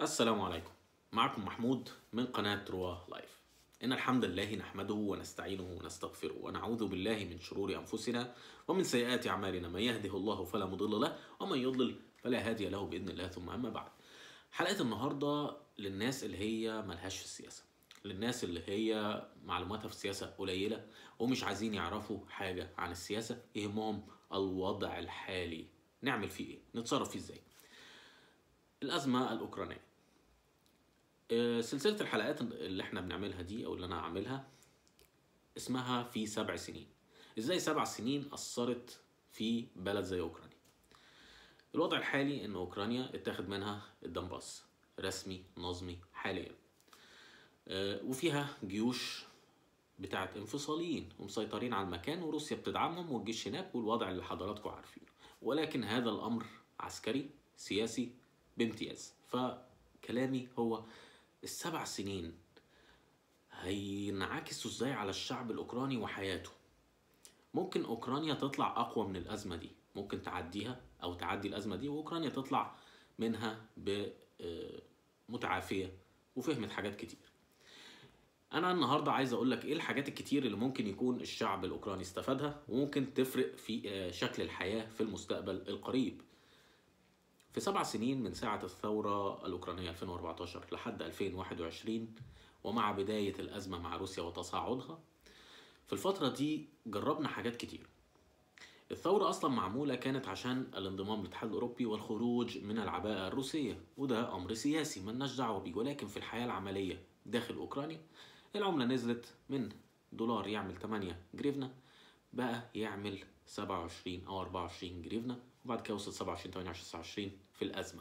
السلام عليكم معكم محمود من قناة روا لايف إن الحمد لله نحمده ونستعينه ونستغفره ونعوذ بالله من شرور أنفسنا ومن سيئات أعمالنا من يهده الله فلا مضل له ومن يضلل فلا هادي له بإذن الله ثم أما بعد حلقة النهاردة للناس اللي هي ملهاش في السياسة للناس اللي هي معلوماتها في السياسة قليلة ومش عايزين يعرفوا حاجة عن السياسة يهمهم الوضع الحالي نعمل فيه ايه نتصرف فيه ازاي الأزمة الأوكرانية آه، سلسلة الحلقات اللي احنا بنعملها دي أو اللي أنا عاملها اسمها في سبع سنين ازاي سبع سنين أثرت في بلد زي أوكرانيا الوضع الحالي إن أوكرانيا اتاخد منها الدنباس رسمي نظمي حاليا آه، وفيها جيوش بتاعت انفصاليين ومسيطرين على المكان وروسيا بتدعمهم والجيش هناك والوضع اللي حضراتكم عارفينه ولكن هذا الأمر عسكري سياسي بامتياز فكلامي هو السبع سنين هينعكسوا ازاي على الشعب الأوكراني وحياته ممكن أوكرانيا تطلع أقوى من الأزمة دي ممكن تعديها أو تعدي الأزمة دي وأوكرانيا تطلع منها بمتعافية وفهمت حاجات كتير انا النهارده عايز اقول لك ايه الحاجات الكتير اللي ممكن يكون الشعب الاوكراني استفادها وممكن تفرق في آه، شكل الحياه في المستقبل القريب في سبع سنين من ساعة الثورة الأوكرانية 2014 لحد 2021 ومع بداية الأزمة مع روسيا وتصاعدها في الفترة دي جربنا حاجات كتير الثورة أصلا معمولة كانت عشان الانضمام للاتحاد الأوروبي والخروج من العباءة الروسية وده أمر سياسي ملناش دعوة بيه ولكن في الحياة العملية داخل أوكرانيا العملة نزلت من دولار يعمل 8 جريفنا بقى يعمل 27 أو 24 جريفنا وبعد كده وصل 27 28 29 في الأزمة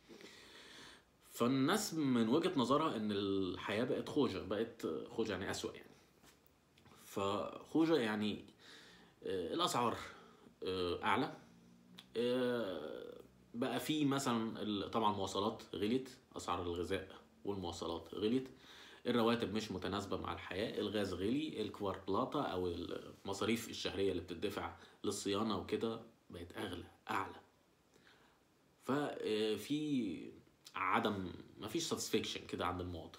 فالناس من وجهة نظرها إن الحياة بقت خوجة بقت خوجة يعني أسوأ يعني فخوجة يعني آه، الأسعار آه، أعلى آه، بقى في مثلا ال- طبعا المواصلات غليت أسعار الغذاء والمواصلات غليت الرواتب مش متناسبة مع الحياة الغاز غلي الكوار بلاطة أو المصاريف الشهرية اللي بتدفع للصيانة وكده بقت أغلى أعلى ففي عدم مفيش ساتسفيكشن كده عند المواطن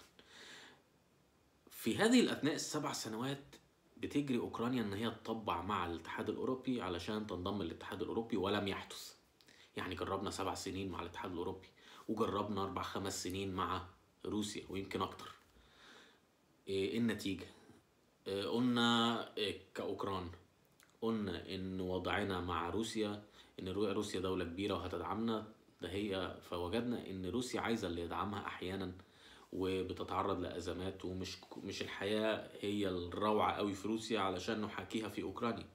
في هذه الأثناء السبع سنوات بتجري أوكرانيا إن هي تطبع مع الاتحاد الأوروبي علشان تنضم للاتحاد الأوروبي ولم يحدث يعني جربنا سبع سنين مع الاتحاد الأوروبي وجربنا أربع خمس سنين مع روسيا ويمكن أكتر إيه النتيجة؟ إيه قلنا إيه كأوكران قلنا إن وضعنا مع روسيا إن رو- روسيا دولة كبيرة وهتدعمنا ده هي فوجدنا إن روسيا عايزة اللي يدعمها أحيانا وبتتعرض لأزمات ومش مش الحياة هي الروعة قوي في روسيا علشان نحاكيها في أوكرانيا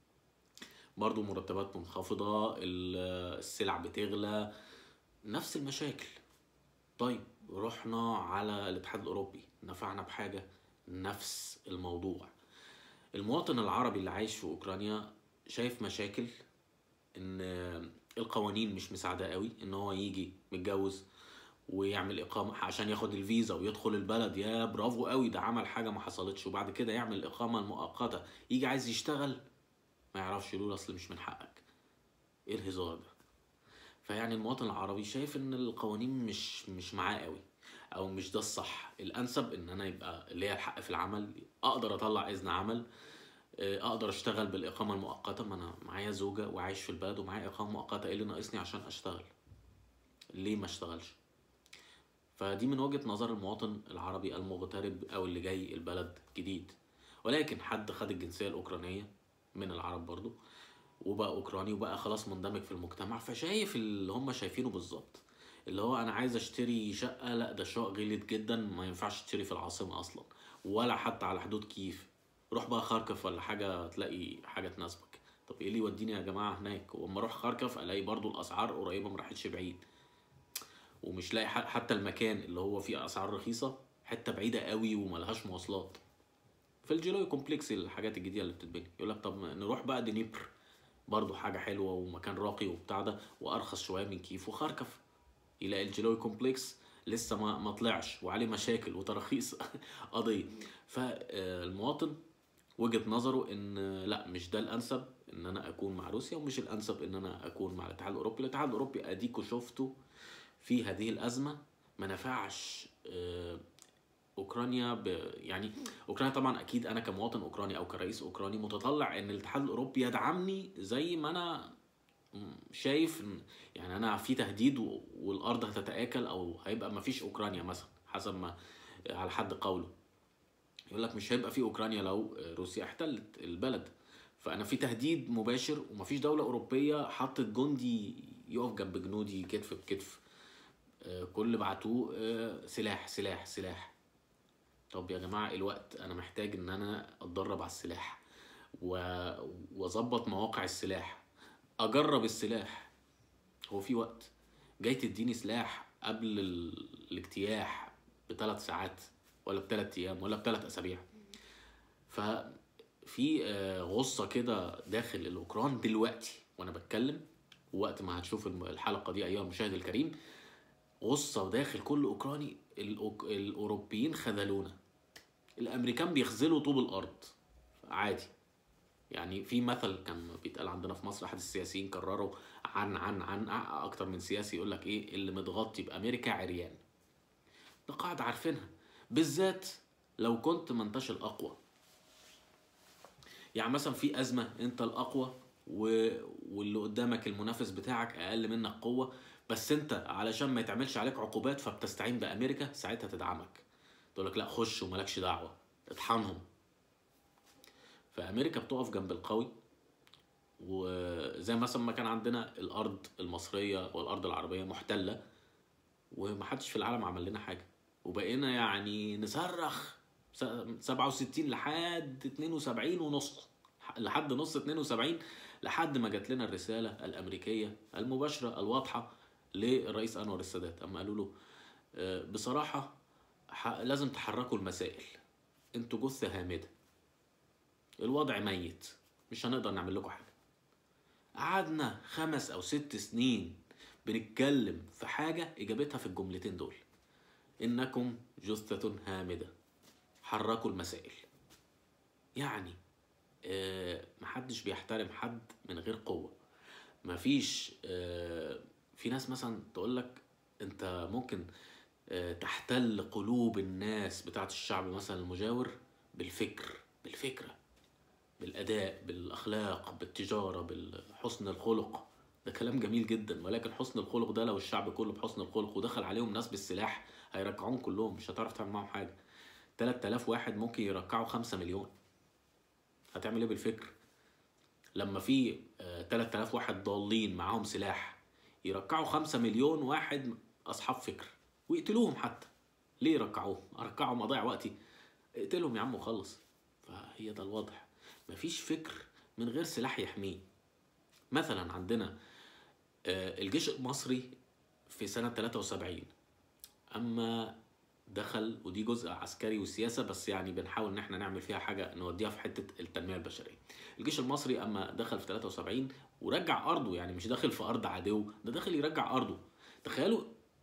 برضو مرتبات منخفضة ال- السلع بتغلى نفس المشاكل طيب رحنا على الاتحاد الأوروبي نفعنا بحاجة نفس الموضوع المواطن العربي اللي عايش في أوكرانيا شايف مشاكل إن القوانين مش مساعدة قوي إن هو يجي متجوز ويعمل إقامة عشان ياخد الفيزا ويدخل البلد يا برافو قوي ده عمل حاجة ما حصلتش وبعد كده يعمل الإقامة المؤقتة يجي عايز يشتغل ما يعرفش يقول أصل مش من حقك إيه الهزار ده فيعني المواطن العربي شايف ان القوانين مش مش معاه قوي او مش ده الصح الانسب ان انا يبقى ليا الحق في العمل اقدر اطلع اذن عمل آه، اقدر اشتغل بالاقامه المؤقته ما انا معايا زوجه وعايش في البلد ومعايا اقامه مؤقته ايه اللي ناقصني عشان اشتغل ليه ما اشتغلش فدي من وجهه نظر المواطن العربي المغترب او اللي جاي البلد جديد ولكن حد خد الجنسيه الاوكرانيه من العرب برضو وبقى اوكراني وبقى خلاص مندمج في المجتمع فشايف اللي هم شايفينه بالظبط اللي هو انا عايز اشتري شقه لا ده شقه غليت جدا ما ينفعش تشتري في العاصمه اصلا ولا حتى على حدود كييف روح بقى خاركف ولا حاجه تلاقي حاجه تناسبك طب ايه اللي يوديني يا جماعه هناك واما اروح خاركف الاقي برضو الاسعار قريبه ما راحتش بعيد ومش لاقي ح- حتى المكان اللي هو فيه اسعار رخيصه حته بعيده قوي وملهاش مواصلات في الجيلوي كومبلكس الحاجات الجديده اللي بتتبني يقول لك طب ما نروح بقى دنيبر برضو حاجة حلوة ومكان راقي وبتاع ده وأرخص شوية من كيف وخاركف يلاقي الجيلوي كومبلكس لسه ما ما طلعش وعليه مشاكل وتراخيص قضية فالمواطن وجهة نظره ان لا مش ده الانسب ان انا اكون مع روسيا ومش الانسب ان انا اكون مع الاتحاد الاوروبي الاتحاد الاوروبي اديكوا شفتوا في هذه الازمة ما نفعش آه، اوكرانيا ب... يعني اوكرانيا طبعا اكيد انا كمواطن اوكراني او كرئيس اوكراني متطلع ان الاتحاد الاوروبي يدعمني زي ما انا م- شايف إن- يعني انا في تهديد و- والارض هتتاكل او هيبقى ما فيش اوكرانيا مثلا حسب ما على حد قوله يقول لك مش هيبقى في اوكرانيا لو روسيا احتلت البلد فانا في تهديد مباشر ومفيش دوله اوروبيه حطت جندي يقف جنب جنودي كتف بكتف آه، كل اللي بعتوه آه، سلاح سلاح سلاح طب يا جماعه الوقت انا محتاج ان انا اتدرب على السلاح و- واظبط مواقع السلاح اجرب السلاح هو في وقت جاي تديني سلاح قبل ال- الاجتياح بثلاث ساعات ولا بثلاث ايام ولا بثلاث اسابيع ففي آه، غصه كده داخل الاوكران دلوقتي وانا بتكلم وقت ما هتشوف الم- الحلقه دي ايها المشاهد الكريم غصه داخل كل اوكراني الأوك... الاوروبيين خذلونا الامريكان بيخذلوا طوب الارض عادي يعني في مثل كان بيتقال عندنا في مصر احد السياسيين كرروا عن عن عن اكتر من سياسي يقول لك ايه اللي متغطي بامريكا عريان ده قاعده عارفينها بالذات لو كنت ما انتش الاقوى يعني مثلا في ازمه انت الاقوى و... واللي قدامك المنافس بتاعك اقل منك قوه بس انت علشان ما يتعملش عليك عقوبات فبتستعين بامريكا ساعتها تدعمك تقول لك لا خش ومالكش دعوه اطحنهم فامريكا بتقف جنب القوي وزي مثلا ما كان عندنا الارض المصريه والارض العربيه محتله ومحدش في العالم عمل لنا حاجه وبقينا يعني نصرخ س- 67 لحد 72 ونص لحد نص 72 لحد ما جات لنا الرساله الامريكيه المباشره الواضحه للرئيس انور السادات اما قالوا له آه، بصراحه ح- لازم تحركوا المسائل انتوا جثه هامده الوضع ميت مش هنقدر نعمل لكم حاجه قعدنا خمس او ست سنين بنتكلم في حاجه اجابتها في الجملتين دول انكم جثه هامده حركوا المسائل يعني آه محدش بيحترم حد من غير قوه مفيش آه في ناس مثلا تقول لك انت ممكن آه تحتل قلوب الناس بتاعت الشعب مثلا المجاور بالفكر بالفكره بالاداء بالاخلاق بالتجاره بالحسن الخلق ده كلام جميل جدا ولكن حسن الخلق ده لو الشعب كله بحسن الخلق ودخل عليهم ناس بالسلاح هيركعوهم كلهم مش هتعرف تعمل معاهم حاجه 3000 واحد ممكن يركعوا 5 مليون هتعمل ايه بالفكر لما في آه، 3000 واحد ضالين معاهم سلاح يركعوا 5 مليون واحد اصحاب فكر ويقتلوهم حتى ليه يركعوهم اركعهم اضيع وقتي اقتلهم يا عم وخلص فهي ده الوضع مفيش فكر من غير سلاح يحميه مثلا عندنا آه، الجيش المصري في سنة 73 أما دخل ودي جزء عسكري وسياسة بس يعني بنحاول إن احنا نعمل فيها حاجة نوديها في حتة التنمية البشرية الجيش المصري أما دخل في 73 ورجع أرضه يعني مش داخل في أرض عدو ده داخل يرجع أرضه تخيلوا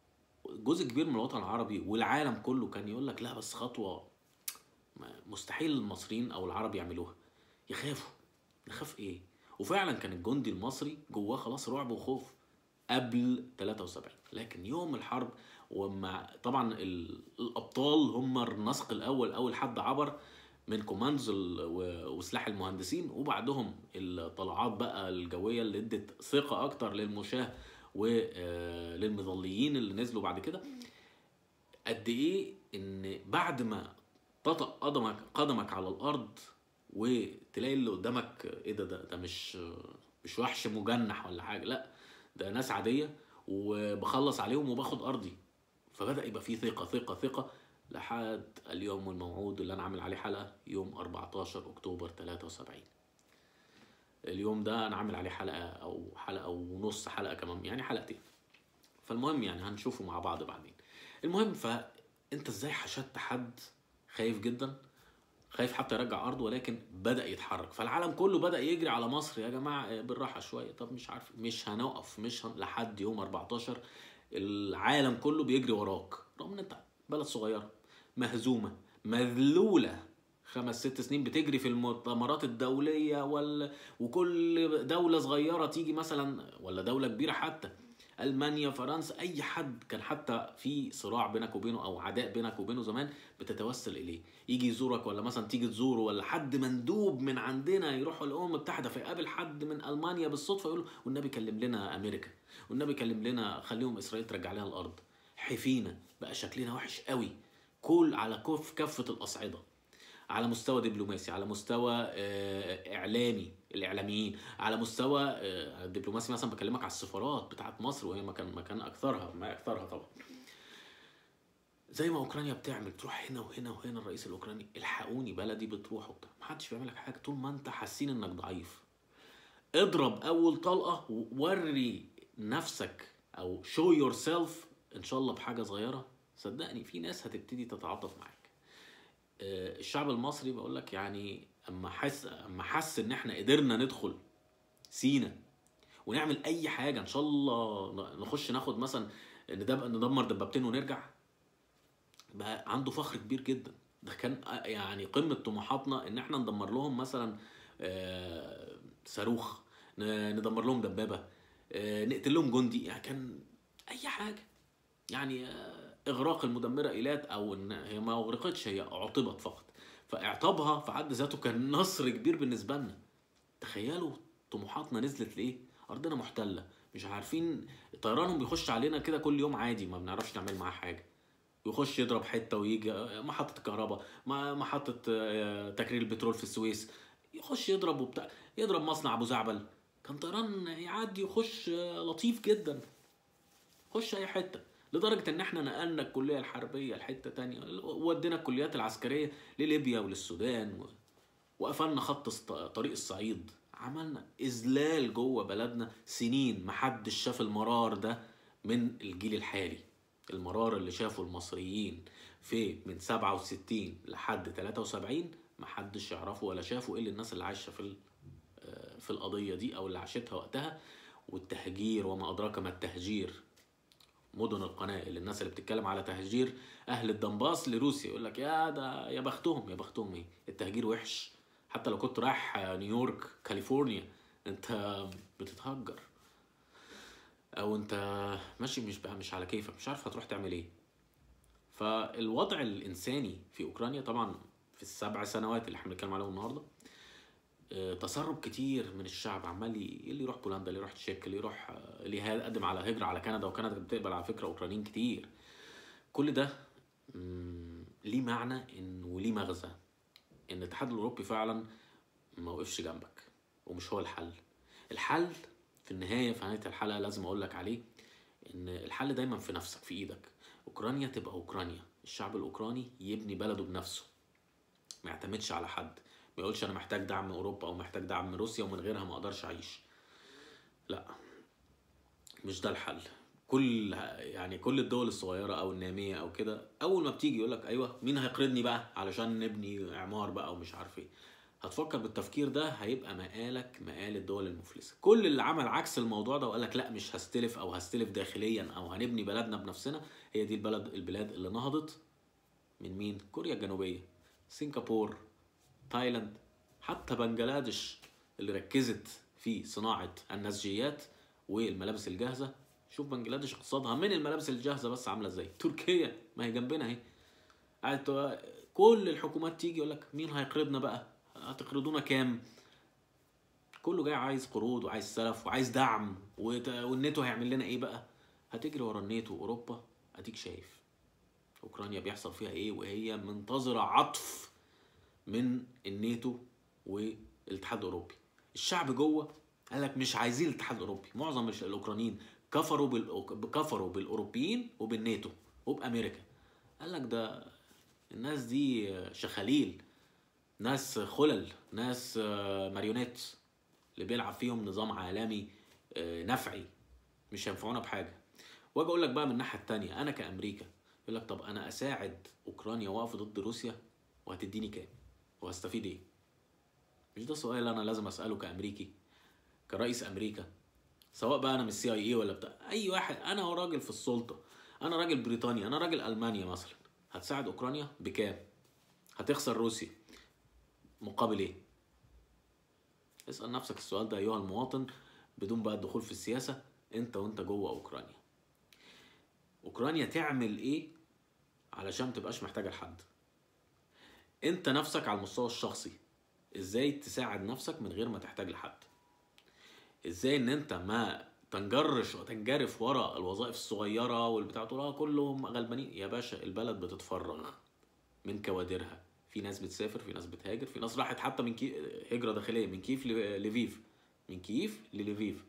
جزء كبير من الوطن العربي والعالم كله كان يقول لك لا بس خطوة ما- مستحيل المصريين او العرب يعملوها يخافوا نخاف ايه وفعلا كان الجندي المصري جواه خلاص رعب وخوف قبل 73 لكن يوم الحرب وما طبعا ال- الابطال هم النسق الاول اول حد عبر من كوماندز ال- و- وسلاح المهندسين وبعدهم الطلعات بقى الجويه اللي ادت ثقه اكتر للمشاه وللمظليين اللي نزلوا بعد كده قد ايه ان بعد ما تطأ قدمك قدمك على الارض وتلاقي اللي قدامك ايه ده ده, ده مش مش وحش مجنح ولا حاجه لا ده ناس عاديه وبخلص عليهم وباخد ارضي فبدا يبقى في ثقه ثقه ثقه لحد اليوم الموعود اللي انا عامل عليه حلقه يوم 14 اكتوبر 73 اليوم ده انا عامل عليه حلقه او حلقه ونص حلقه كمان يعني حلقتين فالمهم يعني هنشوفه مع بعض بعدين المهم فانت ازاي حشدت حد خايف جدا خايف حتى يرجع ارضه ولكن بدا يتحرك فالعالم كله بدا يجري على مصر يا جماعه آه، بالراحه شويه طب مش عارف مش هنقف مش هن... لحد يوم 14 العالم كله بيجري وراك رغم ان انت بلد صغيره مهزومه مذلوله خمس ست سنين بتجري في المؤتمرات الدوليه وال... وكل دوله صغيره تيجي مثلا ولا دوله كبيره حتى المانيا فرنسا اي حد كان حتى في صراع بينك وبينه او عداء بينك وبينه زمان بتتوسل اليه يجي يزورك ولا مثلا تيجي تزوره ولا حد مندوب من عندنا يروح الامم المتحده فيقابل حد من المانيا بالصدفه يقول له والنبي كلم لنا امريكا والنبي كلم لنا خليهم اسرائيل ترجع لنا الارض حفينا بقى شكلنا وحش قوي كل على كف كافه الاصعده على مستوى دبلوماسي على مستوى آه، اعلامي الاعلاميين على مستوى آه، الدبلوماسي مثلا بكلمك على السفارات بتاعت مصر وهي مكان مكان اكثرها ما اكثرها طبعا زي ما اوكرانيا بتعمل تروح هنا وهنا وهنا الرئيس الاوكراني الحقوني بلدي بتروح وبتاع محدش بيعمل لك حاجه طول ما انت حاسين انك ضعيف اضرب اول طلقه ووري نفسك او شو يور سيلف ان شاء الله بحاجه صغيره صدقني في ناس هتبتدي تتعاطف معاك آه، الشعب المصري بقول لك يعني اما حس اما حس ان احنا قدرنا ندخل سينا ونعمل اي حاجه ان شاء الله ن- نخش ناخد مثلا ندب- ندمر دبابتين ونرجع بقى عنده فخر كبير جدا ده كان آه، يعني قمه طموحاتنا ان احنا ندمر لهم مثلا آه، صاروخ ن- ندمر لهم دبابه آه، نقتل لهم جندي يعني كان اي حاجه يعني آه، اغراق المدمره ايلات او ان هي ما اغرقتش هي اعطبت فقط فاعطابها في حد ذاته كان نصر كبير بالنسبه لنا تخيلوا طموحاتنا نزلت لايه ارضنا محتله مش عارفين طيرانهم بيخش علينا كده كل يوم عادي ما بنعرفش نعمل معاه حاجه يخش يضرب حته ويجي آه، محطه الكهرباء ما- محطه آه، تكرير البترول في السويس يخش يضرب وبتاع يضرب مصنع ابو زعبل كان طيران يعدي يخش آه، لطيف جدا خش اي حته لدرجه ان احنا نقلنا الكليه الحربيه لحته تانية ودينا الكليات العسكريه لليبيا وللسودان و... وقفلنا خط الص- طريق الصعيد عملنا اذلال جوه بلدنا سنين محدش شاف المرار ده من الجيل الحالي المرار اللي شافه المصريين في من 67 لحد 73 محدش يعرفه ولا شافه الا الناس اللي عايشه في ال- آه، في القضيه دي او اللي عاشتها وقتها والتهجير وما ادراك ما التهجير مدن القناه اللي الناس اللي بتتكلم على تهجير اهل الدنباس لروسيا يقول لك يا ده يا بختهم يا بختهم ايه التهجير وحش حتى لو كنت رايح نيويورك كاليفورنيا انت بتتهجر او انت ماشي مش بقى مش على كيفك مش عارف هتروح تعمل ايه فالوضع الانساني في اوكرانيا طبعا في السبع سنوات اللي احنا بنتكلم عليهم النهارده آه، تسرب كتير من الشعب عمال ي- اللي يروح بولندا اللي يروح تشيك اللي يروح آه، اللي يقدم على هجرة على كندا وكندا بتقبل على فكرة أوكرانيين كتير كل ده مم، ليه معنى إن وليه مغزى إن الاتحاد الأوروبي فعلا ما وقفش جنبك ومش هو الحل الحل في النهاية في نهاية الحلقة لازم أقول لك عليه إن الحل دايما في نفسك في إيدك أوكرانيا تبقى أوكرانيا الشعب الأوكراني يبني بلده بنفسه ما يعتمدش على حد ما يقولش انا محتاج دعم اوروبا او محتاج دعم من روسيا ومن غيرها ما اقدرش اعيش لا مش ده الحل كل يعني كل الدول الصغيره او الناميه او كده اول ما بتيجي يقول لك ايوه مين هيقرضني بقى علشان نبني اعمار بقى ومش عارف ايه هتفكر بالتفكير ده هيبقى مقالك مقال الدول المفلسه كل اللي عمل عكس الموضوع ده وقال لك لا مش هستلف او هستلف داخليا او هنبني بلدنا بنفسنا هي دي البلد البلاد اللي نهضت من مين كوريا الجنوبيه سنغافور تايلاند حتى بنجلاديش اللي ركزت في صناعة النسجيات والملابس الجاهزة شوف بنجلاديش اقتصادها من الملابس الجاهزة بس عاملة ازاي تركيا ما هي جنبنا اهي قاعد كل الحكومات تيجي يقول لك مين هيقرضنا بقى هتقرضونا كام كله جاي عايز قروض وعايز سلف وعايز دعم وت- والناتو هيعمل لنا ايه بقى هتجري ورا الناتو اوروبا اديك شايف اوكرانيا بيحصل فيها ايه وهي منتظرة عطف من الناتو والاتحاد الاوروبي الشعب جوه قال لك مش عايزين الاتحاد الاوروبي معظم الش- الاوكرانيين كفروا بال... كفروا بالاوروبيين وبالناتو وبامريكا قال لك ده الناس دي شخاليل ناس خلل ناس آه، ماريونيت اللي بيلعب فيهم نظام عالمي آه، نفعي مش هينفعونا بحاجه واجي اقول لك بقى من الناحيه التانية انا كامريكا يقول لك طب انا اساعد اوكرانيا واقف ضد روسيا وهتديني كام وهستفيد ايه مش ده سؤال انا لازم اساله كامريكي كرئيس امريكا سواء بقى انا من السي اي اي ولا بتاع اي واحد انا هو راجل في السلطه انا راجل بريطانيا انا راجل المانيا مثلا هتساعد اوكرانيا بكام هتخسر روسيا مقابل ايه اسال نفسك السؤال ده ايها المواطن بدون بقى الدخول في السياسه انت وانت جوه اوكرانيا اوكرانيا تعمل ايه علشان متبقاش محتاجه لحد انت نفسك على المستوى الشخصي ازاي تساعد نفسك من غير ما تحتاج لحد ازاي ان انت ما تنجرش وتنجرف ورا الوظائف الصغيره والبتاع تقول اه كلهم غلبانين يا باشا البلد بتتفرغ من كوادرها في ناس بتسافر في ناس بتهاجر في ناس راحت حتى من كي... هجره داخليه من كيف ل- لفيف من كيف للفيف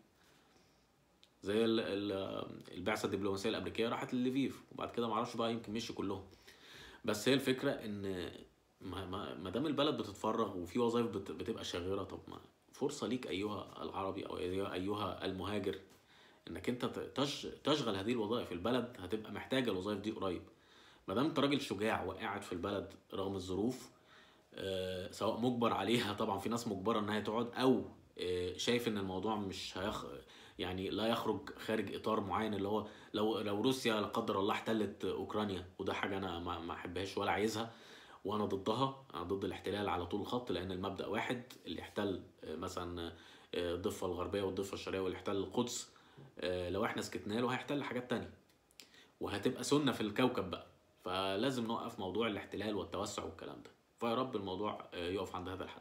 زي ال- ال- البعثه الدبلوماسيه الامريكيه راحت للفيف وبعد كده معرفش بقى يمكن مشي كلهم بس هي الفكره ان ما ما ما دام البلد بتتفرغ وفي وظائف بت- بتبقى شاغره طب ما فرصه ليك ايها العربي او ايها أيها المهاجر انك انت ت- تش- تشغل هذه الوظائف البلد هتبقى محتاجه الوظائف دي قريب ما دام انت راجل شجاع وقاعد في البلد رغم الظروف آه، سواء مجبر عليها طبعا في ناس مجبره انها تقعد او آه، شايف ان الموضوع مش هيخ يعني لا يخرج خارج اطار معين اللي هو لو لو روسيا لا قدر الله احتلت اوكرانيا وده حاجه انا ما ما احبهاش ولا عايزها وانا ضدها انا ضد الاحتلال على طول الخط لان المبدا واحد اللي احتل آه، مثلا آه، الضفه الغربيه والضفه الشرقيه واللي احتل القدس آه، لو احنا سكتنا له هيحتل حاجات تانية وهتبقى سنه في الكوكب بقى فلازم نوقف موضوع الاحتلال والتوسع والكلام ده فيا رب الموضوع آه، يقف عند هذا الحد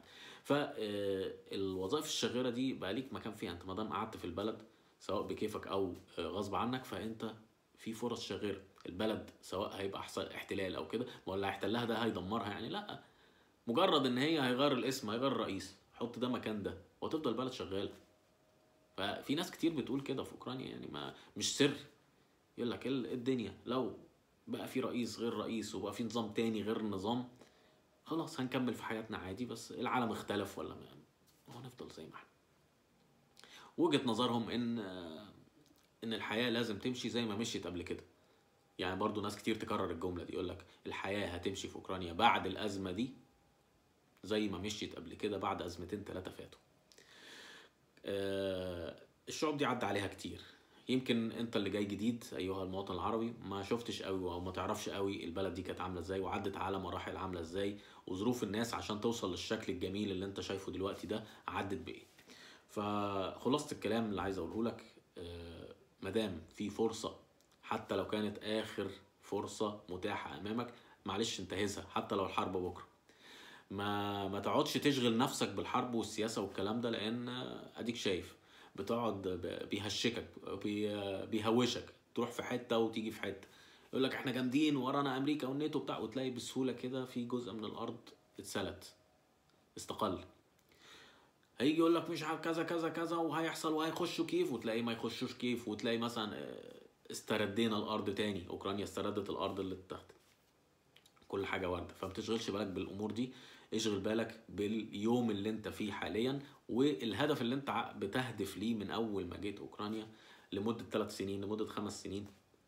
فالوظائف الشاغره دي بقى ليك مكان فيها انت ما دام قعدت في البلد سواء بكيفك او آه، غصب عنك فانت في فرص شاغره البلد سواء هيبقى احسن احتلال او كده ما اللي هيحتلها ده هيدمرها يعني لا مجرد ان هي هيغير الاسم هيغير الرئيس حط ده مكان ده وتفضل البلد شغاله ففي ناس كتير بتقول كده في اوكرانيا يعني ما مش سر يقول لك ايه الدنيا لو بقى في رئيس غير رئيس وبقى في نظام تاني غير النظام خلاص هنكمل في حياتنا عادي بس العالم اختلف ولا ما هو نفضل زي ما احنا وجهة نظرهم ان ان الحياة لازم تمشي زي ما مشيت قبل كده يعني برضو ناس كتير تكرر الجملة دي يقول لك الحياة هتمشي في اوكرانيا بعد الازمة دي زي ما مشيت قبل كده بعد ازمتين ثلاثة فاتوا آه، الشعوب دي عدى عليها كتير يمكن انت اللي جاي جديد ايها المواطن العربي ما شفتش قوي او ما تعرفش قوي البلد دي كانت عامله ازاي وعدت على مراحل عامله ازاي وظروف الناس عشان توصل للشكل الجميل اللي انت شايفه دلوقتي ده عدت بايه فخلاصه الكلام اللي عايز اقوله لك آه، مادام في فرصه حتى لو كانت اخر فرصه متاحه امامك معلش انتهزها حتى لو الحرب بكره ما ما تقعدش تشغل نفسك بالحرب والسياسه والكلام ده لان اديك شايف بتقعد ب- بيهشكك بي- بيهوشك تروح في حته وتيجي في حته يقول لك احنا جامدين ورانا امريكا والناتو بتاع وتلاقي بسهوله كده في جزء من الارض اتسلت استقل هيجي يقول لك مش عارف كذا كذا كذا وهيحصل وهيخشوا كيف وتلاقي ما يخشوش كيف وتلاقي مثلا اه، استردينا الارض تاني اوكرانيا استردت الارض اللي تحت كل حاجه وارده فما تشغلش بالك بالامور دي اشغل بالك باليوم اللي انت فيه حاليا والهدف اللي انت ع- بتهدف ليه من اول ما جيت اوكرانيا لمده ثلاث سنين لمده خمس سنين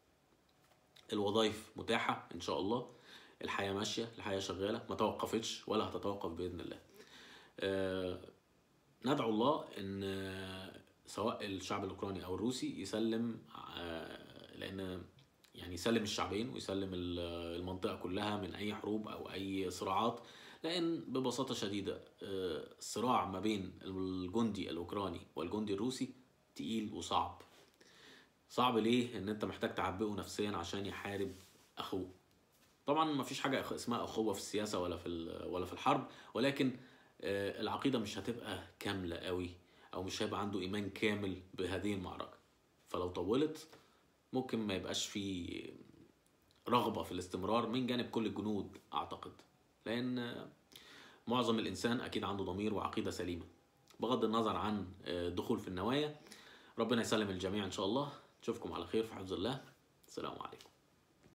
الوظائف متاحه ان شاء الله الحياه ماشيه الحياه شغاله ما توقفتش ولا هتتوقف باذن الله آه، ندعو الله ان آه، سواء الشعب الاوكراني او الروسي يسلم آه، لان يعني يسلم الشعبين ويسلم ال- المنطقه كلها من اي حروب او اي صراعات لان ببساطه شديده آه، الصراع ما بين الجندي الاوكراني والجندي الروسي تقيل وصعب صعب ليه ان انت محتاج تعبئه نفسيا عشان يحارب اخوه طبعا ما فيش حاجه أخ- اسمها اخوه في السياسه ولا في ال- ولا في الحرب ولكن آه، العقيده مش هتبقى كامله قوي او مش هيبقى عنده ايمان كامل بهذه المعركه فلو طولت ممكن ما يبقاش في رغبه في الاستمرار من جانب كل الجنود اعتقد لان آه، معظم الانسان اكيد عنده ضمير وعقيده سليمه بغض النظر عن آه، الدخول في النوايا ربنا يسلم الجميع ان شاء الله نشوفكم على خير في حفظ الله السلام عليكم